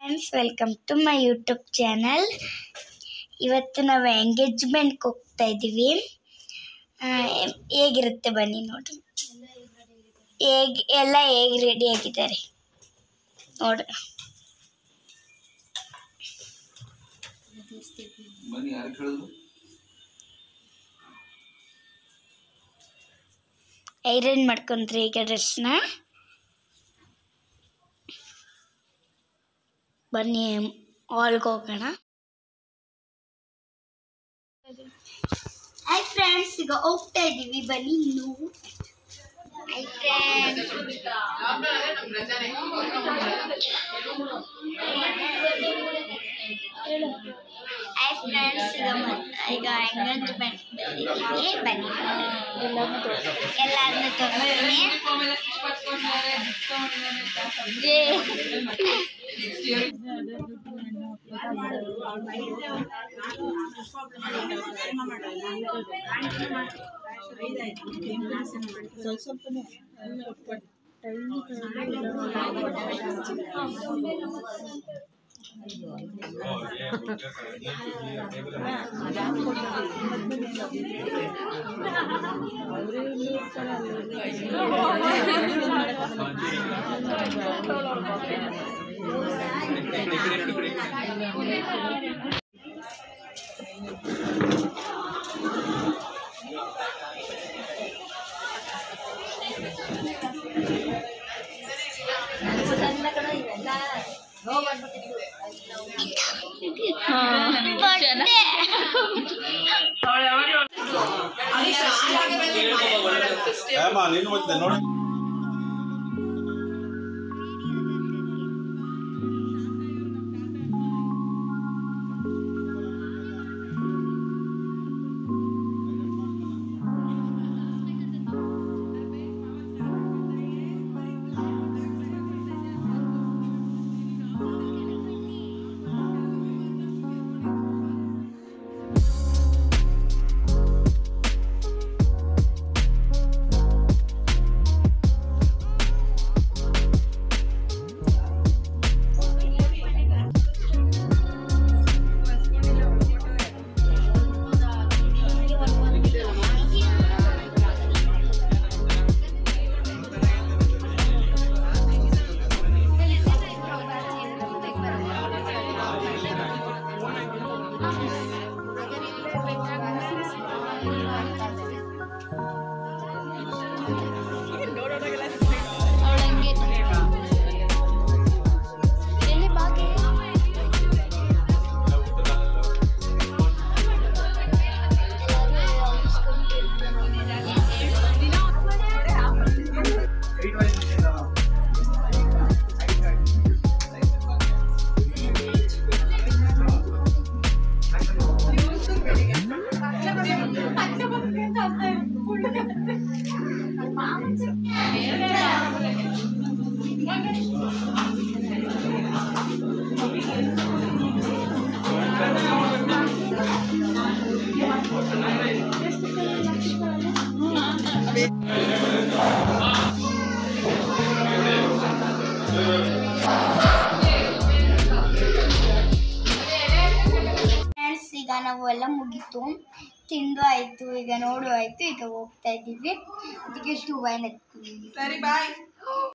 friends welcome to my YouTube channel ಇವತ್ತು ನಾವು ಎಂಗೇಜ್ಮೆಂಟ್ಗೆ ಹೋಗ್ತಾ ಇದ್ದೀವಿ ಆ, ಹೇಗಿರುತ್ತೆ ಬನ್ನಿ ನೋಡ್ರಿ ಹೇಗೆ ಎಲ್ಲ ಹೇಗೆ ರೆಡಿ ಆಗಿದ್ದಾರೆ ನೋಡ್ರಿ ಬನ್ನಿ ಯಾರು ಕೇಳಿದ್ರು ಐರನ್ ಮಾಡ್ಕೊಂಡ್ರಿ ಈಗ ಡ್ರೆಸ್ನ ಬನ್ನಿ ಹಾಲ್ಗೆ ಹೋಗೋಣ ಹಾಯ್ ಫ್ರೆಂಡ್ಸ್ ಈಗ ಹೋಗ್ತಾ ಇದ್ದೀವಿ ಬನ್ನಿ ಇನ್ನು ಹಾಯ್ ಫ್ರೆಂಡ್ಸ್ ಹಾಯ್ ಫ್ರೆಂಡ್ಸ್ ಈಗ ಮ- ಈಗ ಎಂಗೇಜ್ಮೆಂಟ್ ಇದ್ದೀವಿ ಬನ್ನಿ ಎಲ್ಲರನ್ನ ತಗೊಂಡಿನಿ ಹೇಮ ನೀನು ಮತ್ತೆ ನೋಡಿ ಫ್ರೆಂಡ್ಸ್ ಈಗ ನಾವು ಎಲ್ಲ ಮುಗೀತು ತಿಂದು ಆಯ್ತು ಈಗ ನೋಡು ಆಯ್ತು ಈಗ ಹೋಗ್ತಾ ಇದ್ದೀವಿ ಅದಕ್ಕೆ ಎಷ್ಟು ಹೂವ ಸರಿ ಬಾಯ್